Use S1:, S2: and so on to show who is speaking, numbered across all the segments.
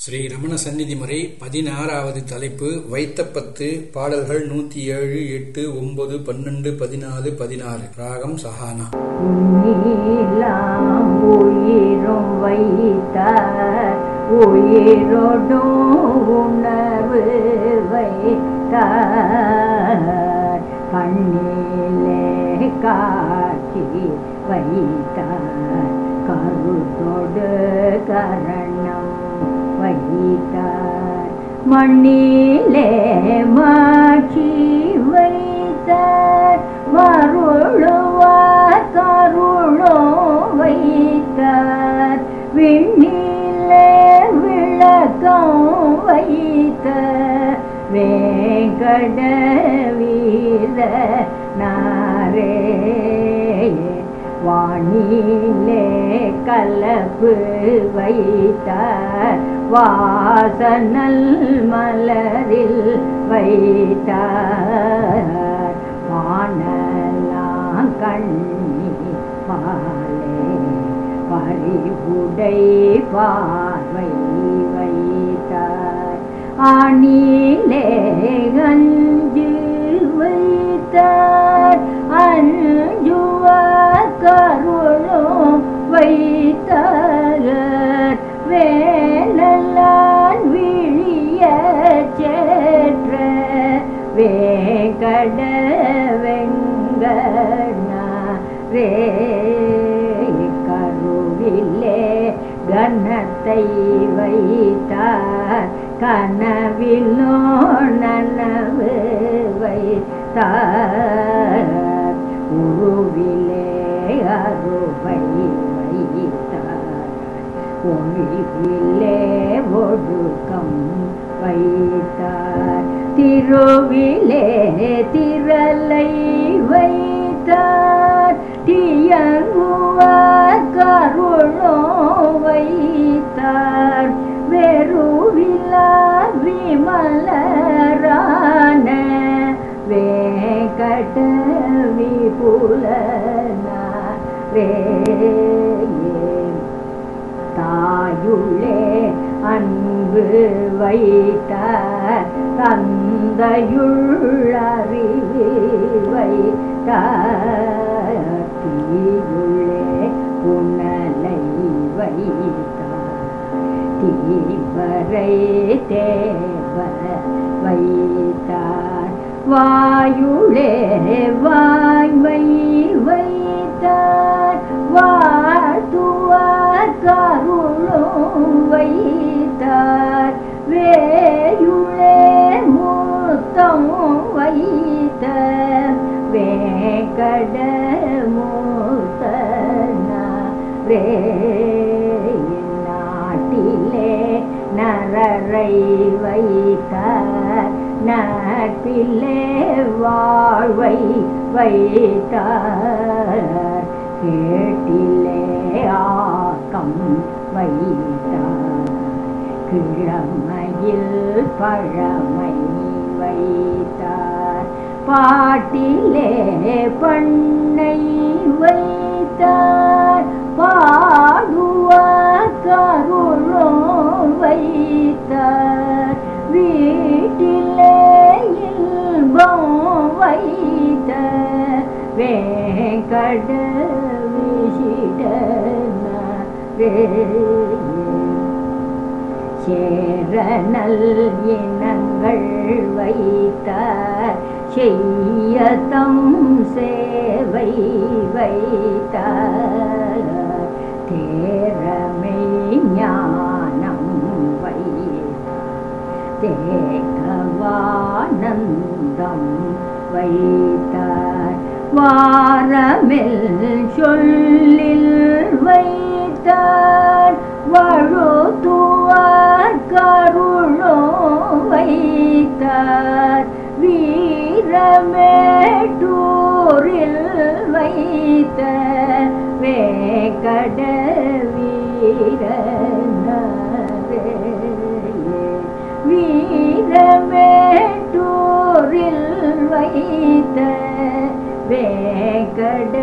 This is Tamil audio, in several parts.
S1: ஸ்ரீ ரமண சந்நிதி முறை பதினாறாவது தலைப்பு வைத்தப்பத்து பாடல்கள் நூத்தி ஏழு எட்டு ஒன்பது பன்னெண்டு பதினாலு பதினாறு ராகம் சஹானா
S2: உன்னிலாம் உயிரும் வைத்தார் உயிரோடும் உணவு வைத்தார் கண்ணிலே காட்சி வைத்தார் கருத்தோடு கரணம் வைத்தார் மண்ணிலே மாட்சி வைத்தார் மருளுவார் கருளோ வைத்தார் விண்ணிலே விளக்கம் வைத்த வேங்கட வீர நாரே வானிலே கலப்பு வைத்தார் வாசனல் மலரில் வைத்தார் வானலாம் கண்ணி பாலே பறிவுடை பார்வை வைத்தார் ஆணிலே அஞ்சு வைத்தார் அஞ்சுவார் கருளும் வைத்தார் வேனலான் விழிய சேற்ற வேங்கட வெங்கடரே கருவிலே கனத்தை வைத்தார் கனவிலோ நனவு வைத்தார் உருவிலே அருவை வைத்தார் ஒளிவிலே ஒடுக்கம் வைத்தார் திருவிலே திரலை வைத்தார் தியங்குவார் கருளோ வைத்தார் வெறுவிலா விமலரான வேகட விபுலனா ரே தாயுள்ளே அன்பு வைத்தார் தந்தையுள் அறிவு வைத்தார் தீயுள்ளே புனலை வைத்தார் தீவரை தேவ வைத்தார் வாயுளே வாய்மை வைத்தார் வாழ்த்துவார் கருளும் வைத்தார் வேயுளே மூத்தம் வைத்த வேகட மூத்தனா ரே நாட்டிலே நரரை வைத்தார் நட்பிலே வாழ்வை வைத்தார் கேட்டிலே ஆக்கம் வைத்தார் கிழமையில் பழமை வைத்தார் பாட்டிலே பண்ணை வைத்தார் பாடுவார் கருளோ வைத்தார் வீட்டிலே இல்பம் வைத்த வேங்கட சேரநல் இனங்கள் வைத்தார் செய்யத்தம் சேவை வைத்தார் தேரமை ஞானம் வைத்தார் தேகவானந்தம் வைத்தார் வாரமில் சொல்லில் வைத்தார் வழுத்துவார் கருளோ வைத்தார் வீரமேட்டூரில் வைத்த வேகட வீரனரே வீரமேட்டூரில் வைத்த வேகட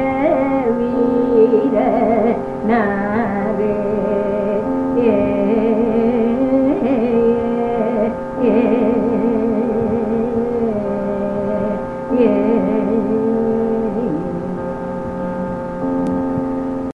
S2: வீர நாரே ஏ ஏ